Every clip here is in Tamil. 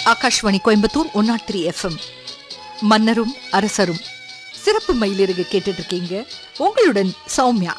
Akashvani Coimbatore one not three FM மன்னரும் அரசரும் சிறப்பு மயிலிறகு கேட்டுட்டு இருக்கீங்க உங்களுடன் சௌமியா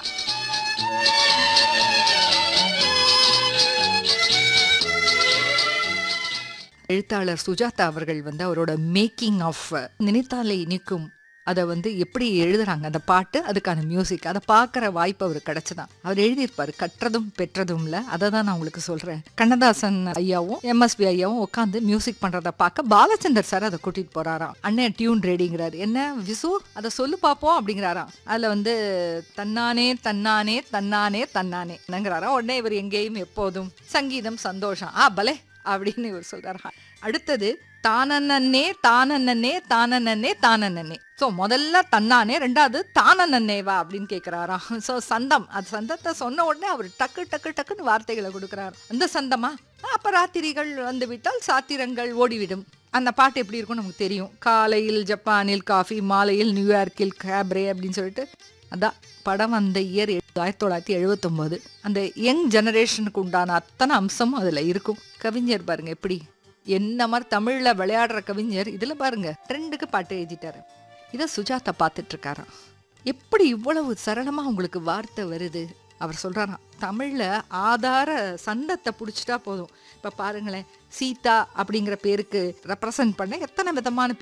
எழுத்தாளர் சுஜாதா அவர்கள் வந்து அவரோட மேக்கிங் ஆஃப் நினைத்தாலே இனிக்கும் அதை வந்து எப்படி எழுதுறாங்க அந்த பாட்டு அதுக்கான மியூசிக் அதை பார்க்குற வாய்ப்பு அவர் கிடைச்சதான் அவர் எழுதியிருப்பாரு கற்றதும் பெற்றதும்ல அதை தான் நான் உங்களுக்கு சொல்றேன் கண்ணதாசன் ஐயாவும் எம்எஸ்பி ஐயாவும் உட்காந்து மியூசிக் பண்றதை பார்க்க பாலச்சந்தர் சார் அதை கூட்டிட்டு போறாராம் அண்ணன் டியூன் ரெடிங்கிறாரு என்ன விசு அதை சொல்லு பார்ப்போம் அப்படிங்கிறாராம் அதுல வந்து தன்னானே தன்னானே தன்னானே தன்னானே என்னங்கிறாராம் உடனே இவர் எங்கேயும் எப்போதும் சங்கீதம் சந்தோஷம் ஆ பலே அப்படின்னு இவர் சொல்றாரா அடுத்தது தானன்னே தானன்னே தானன்னே தானன்னே ஸோ முதல்ல தன்னானே ரெண்டாவது தானன்னேவா அப்படின்னு கேட்குறாராம் ஸோ சந்தம் அது சந்தத்தை சொன்ன உடனே அவர் டக்கு டக்கு டக்குன்னு வார்த்தைகளை கொடுக்குறாரு அந்த சந்தமா அப்போ ராத்திரிகள் வந்து விட்டால் சாத்திரங்கள் ஓடிவிடும் அந்த பாட்டு எப்படி இருக்கும்னு நமக்கு தெரியும் காலையில் ஜப்பானில் காஃபி மாலையில் நியூயார்க்கில் கேப்ரே அப்படின்னு சொல்லிட்டு அதான் படம் அந்த இயர் ஆயிரத்தி தொள்ளாயிரத்தி எழுபத்தொம்போது அந்த யங் ஜெனரேஷனுக்கு உண்டான அத்தனை அம்சமும் அதில் இருக்கும் கவிஞர் பாருங்க எப்படி என்ன மாதிரி தமிழில் விளையாடுற கவிஞர் இதில் பாருங்க ட்ரெண்டுக்கு பாட்டு எழுதிட்டாரு இதை சுஜாதா பார்த்துட்டு இருக்காராம் எப்படி இவ்வளவு சரளமாக உங்களுக்கு வார்த்தை வருது அவர் சொல்கிறாராம் தமிழில் ஆதார சந்தத்தை பிடிச்சிட்டா போதும் இப்போ பாருங்களேன் சீதா அப்படிங்கிற பேருக்கு ரெப்ரசன்ட் பண்ண எத்தனை விதமான